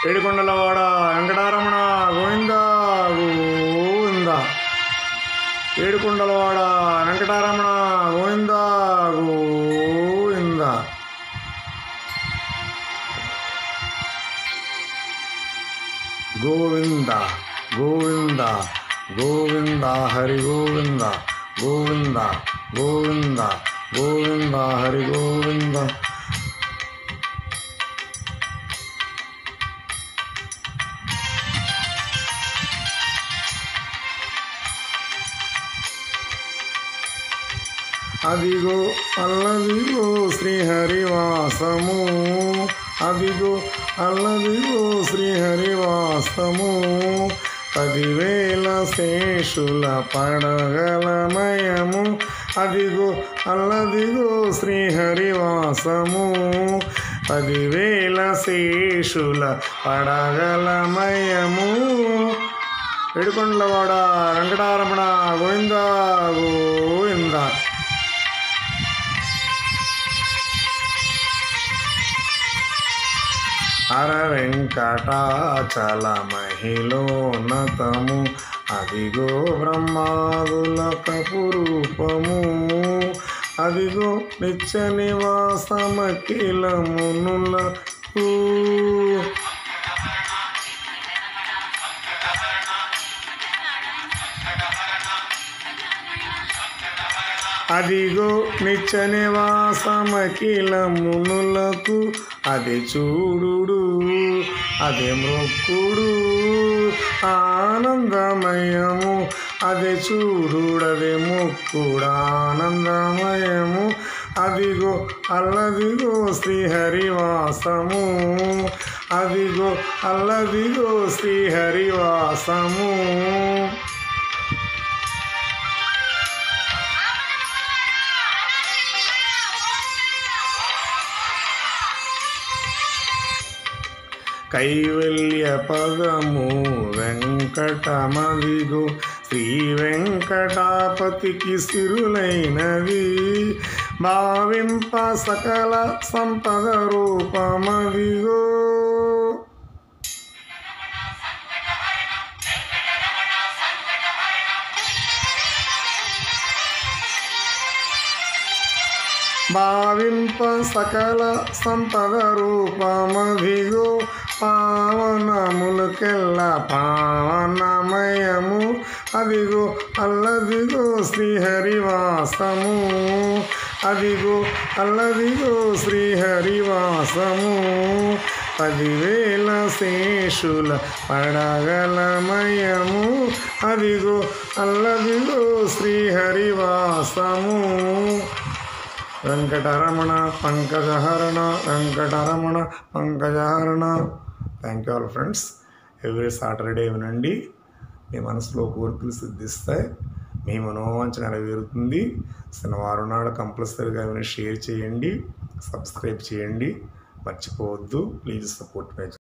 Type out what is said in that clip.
ఏడుకొండలవాడ వెంకటారమణ గోవింద గోవింద ఏడుకొండలవాడ వెంకటారమణ గోవింద గోవింద గోవింద గోవింద గోవింద హరి గోవింద గోవింద గోవింద గోవింద హరి గోవింద అదిగో అల్లదిగో శ్రీహరివాసము అదిగో అల్లదిగో శ్రీహరివాసము పదివేల శేషుల పడగలమయము అదిగో అల్లదిగో శ్రీహరివాసము పదివేల శేషుల పడగలమయము ఏడుకొండలవాడ వెంకటారమణ గోవింద గోవింద అర వెంకటాచల మహిళోన్నతము అదిగో బ్రహ్మాదుల కపురూపము అదిగో నిత్య నివాసమఖిలమునులకు అదిగో నిత్య నివాసమఖిలమునులకు అది చూడుడు అది మొక్కుడు ఆనందమయము అది చూడుడది మొక్కుడు ఆనందమయము అదిగో అల్లదిగో శ్రీహరివాసము అదిగో అల్లదిగో శ్రీహరివాసము కైవల్య పదము వెంకటమదిగో శ్రీ వెంకటాపతికి సిరులైనది భావింప సకల సంపద రూపమదిగో భావింప సకల సంపద రూపమదిగో పావనములకెల్ల పావనమయము అదిగో అల్లదిగో శ్రీహరివాసము అదిగో అల్లదిగో శ్రీహరివాసము పదివేల శేషుల పడగలమయము అదిగో అల్లదిగో శ్రీహరివాసము వెంకటరమణ పంకజహరణ వెంకటరమణ పంకజహరణ thank you all friends every Saturday వినండి మీ మనసులో కోరికలు సిద్ధిస్తాయి మీ మనోవాంఛ నెరవేరుతుంది శనివారం నాడు కంపల్సరీగా విని షేర్ చేయండి సబ్స్క్రైబ్ చేయండి మర్చిపోవద్దు ప్లీజ్ సపోర్ట్ మై